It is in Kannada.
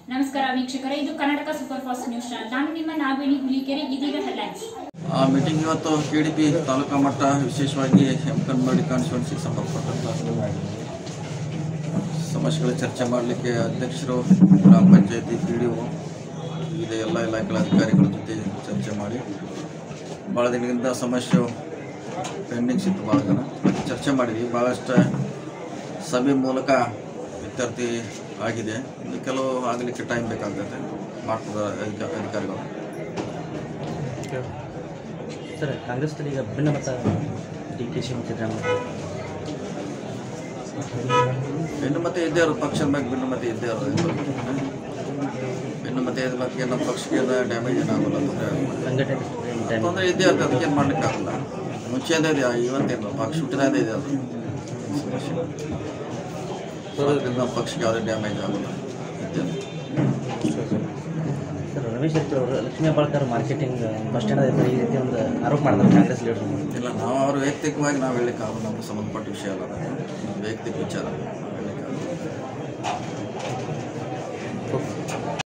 ನಮಸ್ಕಾರ ವೀಕ್ಷಕರೇ ಇದು Karnataka super fast news channel ನಾನು ನಿಮ್ಮ ನಾಗವೇಣಿ ಹುಲಿಕೆರೆ ಇದೀಗ ಹೆಡ್ಲೈನ್ಸ್ ಆ ಮೀಟಿಂಗ್ ಇವತ್ತು ಕೆ ಡಿ ಪಿ ತಾಲೂಕಾ ಮಟ್ಟ ವಿಶೇಷವಾಗಿ ಎಮ್ಕನ್ಮಡಿ ಕಾನ್ಸ್ಟಿಟ್ಯೂನ್ಸಿಗೆ ಸಂಬಂಧಪಟ್ಟಂಥ ಸಮಸ್ಯೆಗಳ ಚರ್ಚೆ ಮಾಡಲಿಕ್ಕೆ ಅಧ್ಯಕ್ಷರು ಗ್ರಾಮ ಪಂಚಾಯತಿ ಪಿ ಡಿ ಒ ವಿವಿಧ ಎಲ್ಲ ಇಲಾಖೆಗಳ ಅಧಿಕಾರಿಗಳ ಜೊತೆ ಚರ್ಚೆ ಮಾಡಿ ಭಾಳ ದಿನದಿಂದ ಸಮಸ್ಯೆ ಪೆಂಡಿಂಗ್ಸ್ ಇತ್ತು ಭಾಳ ಜನ ಅದಕ್ಕೆ ಚರ್ಚೆ ಮಾಡಿದ್ವಿ ಭಾಳಷ್ಟು ಸಭೆ ಮೂಲಕ ಇತ್ಯರ್ಥಿ ಆಗಿದೆ ಇನ್ನು ಕೆಲವು ಆಗಲಿಕ್ಕೆ ಟೈಮ್ ಬೇಕಾಗುತ್ತೆ ಮಾಡ್ತದ ಅಧಿಕ- ಅಧಿಕಾರಿಗಳು ಸರ್ ಕಾಂಗ್ರೆಸ್ನಲ್ಲಿ ಈಗ ಭಿನ್ನಮತ ಡಿ ಕೆ ಶಿ ಮತ್ತು ಸಿದ್ದರಾಮಯ್ಯ ಭಿನ್ನಮತ ಇದ್ದೇ ಇರೋದು ಪಕ್ಷದ ಬಗ್ಗೆ ಭಿನ್ನಮತ ಇದ್ದೇ ಇರೋದು ಭಿನ್ನಮತ ಇದ್ದ ಬಗ್ಗೆ ನಮ್ಮ ಪಕ್ಷಕ್ಕೆ ಡ್ಯಾಮೇಜ್ ಏನಾಗಲ್ಲ ತೊಂದರೆ ಆಗಲ್ಲ ಸಂಘಟನೆ ಟೈಮ್ ತೊಂದರೆ ಇದ್ದೇ ಇರ್ತದೆ ಅದಕ್ಕೇನು ಮಾಡ್ಲಿಕ್ಕೆ ಆಗಲ್ಲ ಮುಂಚೆಯಿಂದ ಇದೆ ಇವತ್ತೇನು ಪಕ್ಷ ಹುಟ್ಟಿದಾಗದೇ ಇದೆ ಅದು ಸಮಸ್ಯೆ ಸೊ ಅದರಿಂದ ನಮ್ಮ ಪಕ್ಷಕ್ಕೆ ಯಾವುದೇ ಡ್ಯಾಮೇಜ್ ಆಗಲ್ಲ ಇದ್ದೇ ಇದೆ. ಸರ್ ರಮೇಶ್ ಶೆಟ್ಟಿ ಅವರು Lakshmi Hebbalkar marketing bus stand ಹತ್ರ ಈ ರೀತಿ ಒಂದು ಆರೋಪ ಮಾಡಿದ್ರು ಕಾಂಗ್ರೆಸ್ ಲೀಡರ್ ಇಲ್ಲ ನಾವು ಅವ್ರ ವೈಯಕ್ತಿಕವಾಗಿ ನಾವು ಹೇಳಲಿಕ್ಕೆ ಆಗಲ್ಲ ನಮ್ಗೆ ಸಂಬಂಧಪಟ್ಟ ವಿಷಯ ಅಲ್ಲ ಅದು. ಇದು ವೈಯಕ್ತಿಕ ವಿಚಾರ